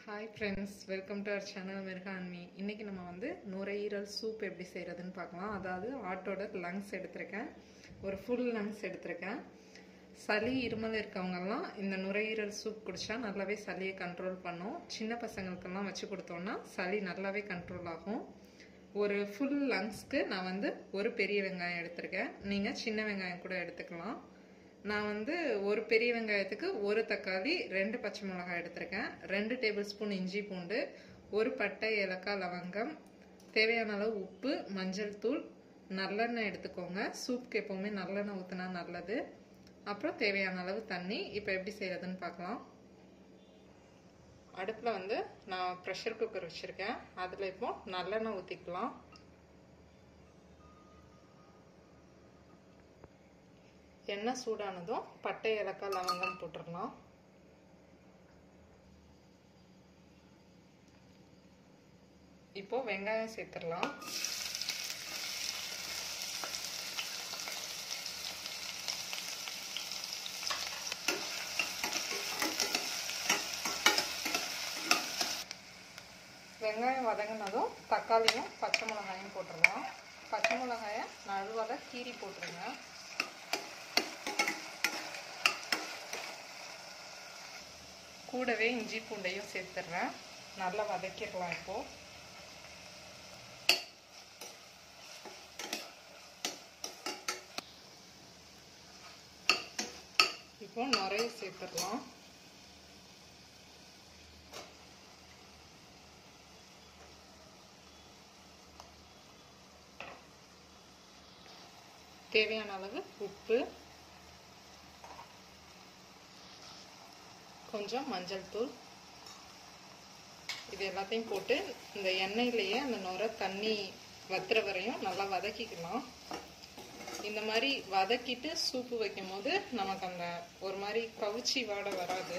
hi friends welcome to our channel மெருகான்மி இன்றைக்கி நம்ம வந்து நுரையீரல் சூப் எப்படி செய்கிறதுன்னு பார்க்கலாம் அதாவது ஆட்டோட லங்ஸ் எடுத்திருக்கேன் ஒரு ஃபுல் லங்ஸ் எடுத்திருக்கேன் சளி இருமல் இருக்கவங்கெல்லாம் இந்த நுரையீரல் சூப் குடித்தா நல்லாவே சளியை கண்ட்ரோல் பண்ணும் சின்ன பசங்களுக்கெல்லாம் வச்சு கொடுத்தோன்னா சளி நல்லாவே கண்ட்ரோல் ஆகும் ஒரு ஃபுல் லங்ஸ்க்கு நான் வந்து ஒரு பெரிய வெங்காயம் எடுத்திருக்கேன் நீங்கள் சின்ன வெங்காயம் கூட எடுத்துக்கலாம் நான் வந்து ஒரு பெரிய வெங்காயத்துக்கு ஒரு தக்காளி ரெண்டு பச்சை மிளகாய் எடுத்திருக்கேன் ரெண்டு டேபிள் ஸ்பூன் இஞ்சி பூண்டு ஒரு பட்டை ஏலக்காய் லவங்கம் தேவையான அளவு உப்பு மஞ்சள் தூள் நல்லெண்ணெய் எடுத்துக்கோங்க சூப்புக்கு எப்போவுமே நல்லெண்ணெய் ஊற்றினா நல்லது அப்புறம் தேவையான அளவு தண்ணி இப்போ எப்படி செய்யறதுன்னு பார்க்கலாம் அடுப்பில் வந்து நான் ப்ரெஷர் குக்கர் வச்சுருக்கேன் அதில் இப்போ நல்லெண்ணெய் ஊற்றிக்கலாம் எண்ணெய் சூடானதும் பட்டை ஏலக்காய் லவங்கம் போட்டுடலாம் இப்போ வெங்காயம் சேர்த்துடலாம் வெங்காயம் வதங்கினதும் தக்காளியும் பச்சை மிளகாயும் போட்டுடலாம் பச்சை மிளகாயை நழுவாக கீரி போட்டுருங்க கூடவே இஞ்சி பூண்டையும் சேர்த்துட்றேன் நல்லா வதக்கிடலாம் இப்போது இப்போ நிறைய சேர்த்துடலாம் தேவையான அளவு உப்பு கொஞ்சம் மஞ்சள் தூள் இது எல்லாத்தையும் போட்டு இந்த எண்ணெயிலேயே அந்த நுர தண்ணி வத்துற வரையும் நல்லா வதக்கிக்கலாம் இந்த மாதிரி வதக்கிட்டு சூப்பு வைக்கும் போது நமக்கு அந்த ஒரு மாதிரி கவுச்சி வாடை வராது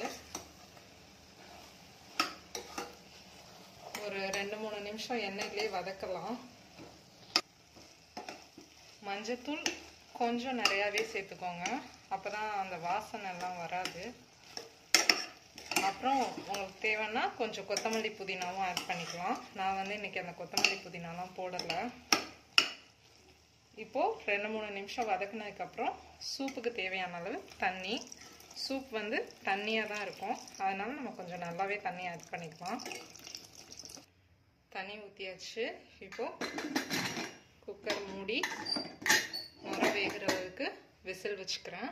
ஒரு ரெண்டு மூணு நிமிஷம் எண்ணெயிலே வதக்கலாம் மஞ்சத்தூள் கொஞ்சம் நிறையாவே சேர்த்துக்கோங்க அப்போ தான் அந்த வாசனை எல்லாம் வராது அப்புறம் உங்களுக்கு தேவைன்னா கொஞ்சம் கொத்தமல்லி புதினாவும் ஆட் பண்ணிக்கலாம் நான் வந்து இன்றைக்கி அந்த கொத்தமல்லி புதினாலாம் போடலை இப்போது ரெண்டு மூணு நிமிஷம் வதக்குனதுக்கப்புறம் சூப்புக்கு தேவையான அளவு தண்ணி சூப் வந்து தண்ணியாக தான் இருக்கும் அதனால் நம்ம கொஞ்சம் நல்லாவே தண்ணி ஆட் பண்ணிக்கலாம் தண்ணி ஊற்றியாச்சு இப்போது குக்கர் மூடி நுர வேகிற அளவுக்கு விசில் வச்சுக்கிறேன்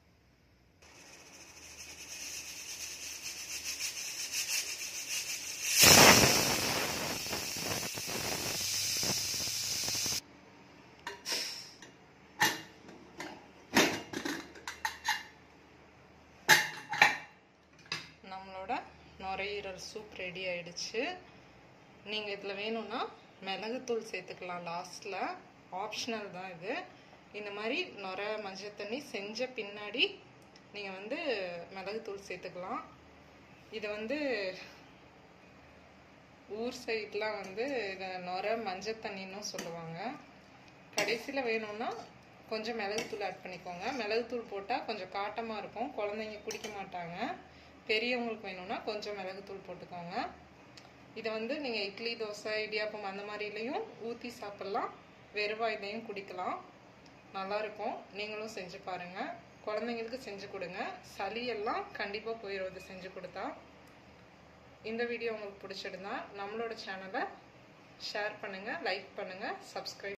நம்மளோட நுரையீரல் சூப் ரெடி ஆயிடுச்சு நீங்கள் இதில் வேணும்னா மிளகுத்தூள் சேர்த்துக்கலாம் லாஸ்ட்டில் ஆப்ஷனல் தான் இது இந்த மாதிரி நுர மஞ்சள் தண்ணி செஞ்ச பின்னாடி நீங்கள் வந்து மிளகுத்தூள் சேர்த்துக்கலாம் இதை வந்து ஊர் சைட்லாம் வந்து இதை நுர மஞ்சள் தண்ணின்னு சொல்லுவாங்க கடைசியில் வேணும்னா கொஞ்சம் மிளகுத்தூள் ஆட் பண்ணிக்கோங்க மிளகுத்தூள் போட்டால் கொஞ்சம் காட்டமாக இருக்கும் குழந்தைங்க குடிக்க மாட்டாங்க பெரியவங்களுக்கு வேணும்னா கொஞ்சம் மிளகுத்தூள் போட்டுக்கோங்க இதை வந்து நீங்கள் இட்லி தோசை இடியாப்பம் அந்த மாதிரிலையும் ஊற்றி சாப்பிட்லாம் வெறுவாயிலையும் குடிக்கலாம் நல்லாயிருக்கும் நீங்களும் செஞ்சு பாருங்கள் குழந்தைங்களுக்கு செஞ்சு கொடுங்க சளியெல்லாம் கண்டிப்பாக போயிடும் இது செஞ்சு கொடுத்தா இந்த வீடியோ உங்களுக்கு பிடிச்சிருந்தா நம்மளோட சேனலை ஷேர் பண்ணுங்கள் லைக் பண்ணுங்கள் சப்ஸ்கிரைப்